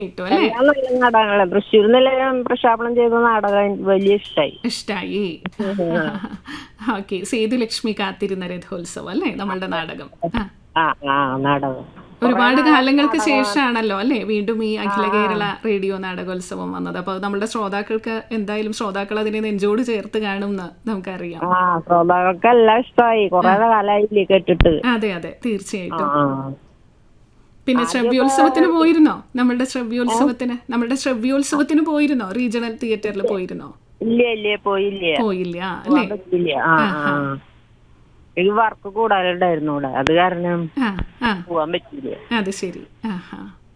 കിട്ടും അല്ലേ എല്ലാം നല്ല നാടകങ്ങളെ തൃശ്ശൂർ നിലയം പ്രക്ഷേപണം ചെയ്ത നാടകം എനിക്ക് വലിയ ഇഷ്ടായി ഇഷ്ടായി ഓക്കെ സേതുലക്ഷ്മി കാത്തിരുന്ന രഥോത്സവം അല്ലേ നമ്മളുടെ നാടകം ആ. ആ ആ നാടകം ഒരുപാട് കാലങ്ങൾക്ക് ശേഷമാണല്ലോ അല്ലേ വീണ്ടും ഈ അഖില കേരള റേഡിയോ നാടകോത്സവം വന്നത് അപ്പോൾ നമ്മുടെ ശ്രോതാക്കൾക്ക് എന്തായാലും ശ്രോതാക്കൾ അതിനെ നെഞ്ചോട് ചേർത്ത് കാണുമെന്ന് നമുക്കറിയാം ആ ശ്രോതാക്കൾക്ക് എല്ലാം ഇഷ്ടമായി കൊറേ കാലായില്ലേ കേട്ടിട്ട് അതെ അതെ തീർച്ചയായിട്ടും ആ പിന്നെ ശ്രവ്യോത്സവത്തിന് പോയിരുന്നോ നമ്മളുടെ ശ്രവ്യോത്സവത്തിന് നമ്മളുടെ ശ്രവ്യോത്സവത്തിന് പോയിരുന്നോ റീജിയണൽ തിയേറ്ററിൽ പോയിരുന്നോ ഇല്ല ഇല്ല പോയില്ല പോയില്ല അല്ലേ പറ്റില്ല ആ ആ എനിക്ക് വർക്ക് കൂടുതലുണ്ടായിരുന്നു ഇവിടെ അത് കാരണം ആ ആ പോവാൻ പറ്റില്ല അത് ശരി ആഹാ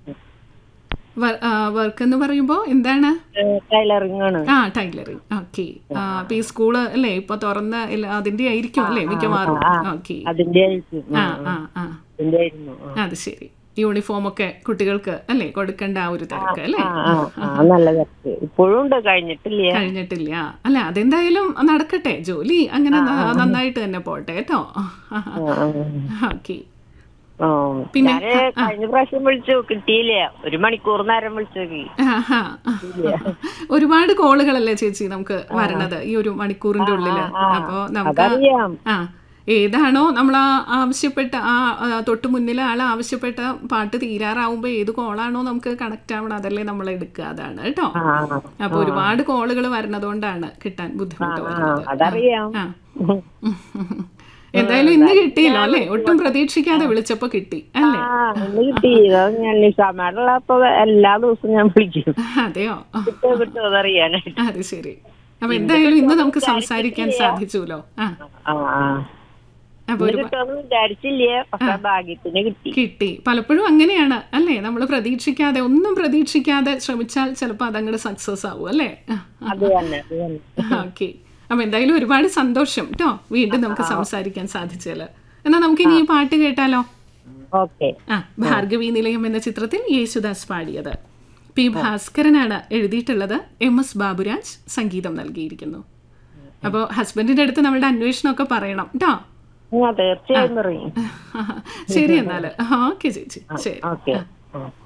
വർക്ക് എന്ന് പറയുമ്പോൾ എന്താണ് ടൈലറിംഗ് ആണ് ആ ടൈലറിങ് ഓക്കെ അപ്പൊ ഈ സ്കൂള് അല്ലേ ഇപ്പൊ തുറന്ന എല്ലാ- അതിന്റെ ആയിരിക്കും അല്ലേ മിക്കവാറും ഓക്കെ അതിന്റെ ആയിരിക്കും ആ ആ ആ അതിന്റെ ആയിരുന്നു ആ. അത് ശരി യൂണിഫോം ഒക്കെ കുട്ടികൾക്ക് അല്ലേ കൊടുക്കേണ്ട ആ ഒരു തിരക്ക് അല്ലേ ആ ആ ആ നല്ല തിരക്ക് ഇപ്പോഴും ഉണ്ട് കഴിഞ്ഞിട്ടില്ല കഴിഞ്ഞിട്ടില്ല അല്ല അതെന്തായാലും നടക്കട്ടെ ജോലി അങ്ങനെ ന- നന്നായിട്ട് തന്നെ പോട്ടെ കേട്ടോ ആ, ആ. ഓക്കെ ആ. പിന്നെ, ഞാന് കഴിഞ്ഞ പ്രാവശ്യം വിളിച്ചു കിട്ടിയില്ല ഒരു മണിക്കൂർ നേരം വിളിച്ചേക്ക് ആഹാ. ഒരുപാട് കോളുകളല്ലേ ചേച്ചി നമുക്ക് വരണത് ഈ ഒരു മണിക്കൂറിന്റെ ഉള്ളില് അപ്പോ നമുക്ക് അതറിയാം ആ ഏതാണോ നമ്മൾ ആ ആവശ്യപ്പെട്ട ആ ആ, തൊട്ട് മുന്നിൽ ആൾ ആവശ്യപ്പെട്ട പാട്ട് തീരാറാവുമ്പോൾ ഏത് കോളാണോ നമുക്ക് കണക്ട് ആവണം അതല്ലേ നമ്മൾ എടുക്കുക അതാണ് കേട്ടോ ആ അപ്പൊ ഒരുപാട് കോളുകൾ വരണതുകൊണ്ടാണ് കിട്ടാൻ ബുദ്ധിമുട്ട് ആ വരുന്നത് അതറിയാം ആ എന്തായാലും ഇന്ന് കിട്ടിയല്ലോ അല്ലേ ഒട്ടും പ്രതീക്ഷിക്കാതെ വിളിച്ചപ്പോ കിട്ടി അല്ലേ ആ ഇന്ന് കിട്ടി അത് ഞാൻ നിസാമാരുള്ളപ്പോ എല്ലാ ദിവസവും ഞാൻ വിളിക്കും അതെയോ കിട്ടോ കിട്ടോ അതറിയാനായിട്ട് അത് ശരി അപ്പൊ എന്തായാലും ഇന്ന് നമുക്ക് സംസാരിക്കാൻ സാധിച്ചുല്ലോ ആ ആ ആ അപ്പൊ ഇന്ന് ഒരു കിട്ടുമെന്ന് വിചാരിച്ചില്ല പക്ഷെ ഭാഗ്യത്തിന് കിട്ടി കിട്ടി പലപ്പോഴും അങ്ങനെയാണ് അല്ലേ നമ്മൾ പ്രതീക്ഷിക്കാതെ ഒന്നും പ്രതീക്ഷിക്കാതെ ശ്രമിച്ചാൽ ചിലപ്പോൾ അതങ്ങോട്ട് സക്സസ് ആവും അല്ലേ അത് തന്നെ അത് തന്നെ ഓക്കെ അപ്പൊ എന്തായാലും ഒരുപാട് സന്തോഷം കേട്ടോ വീണ്ടും നമുക്ക് സംസാരിക്കാൻ സാധിച്ചല്ലോ എന്നാ നമുക്ക് ഇനി ഈ പാട്ട് കേട്ടാലോ ഓക്കെ ആ ഭാർഗവി നിലയം എന്ന ചിത്രത്തിൽ യേശുദാസ് പാടിയത് പി ഭാസ്കരനാണ് എഴുതിയിട്ടുള്ളത് എം എസ് ബാബുരാജ് സംഗീതം നൽകിയിരിക്കുന്നു അപ്പോൾ ഹസ്ബൻഡിന്റെ അടുത്ത് നമ്മളുടെ അന്വേഷണമൊക്കെ പറയണം കേട്ടോ ഞാൻ തീർച്ചയായും പറയും ശരി എന്നാൽ ഓക്കെ ചേച്ചി ശരി ഓക്കെ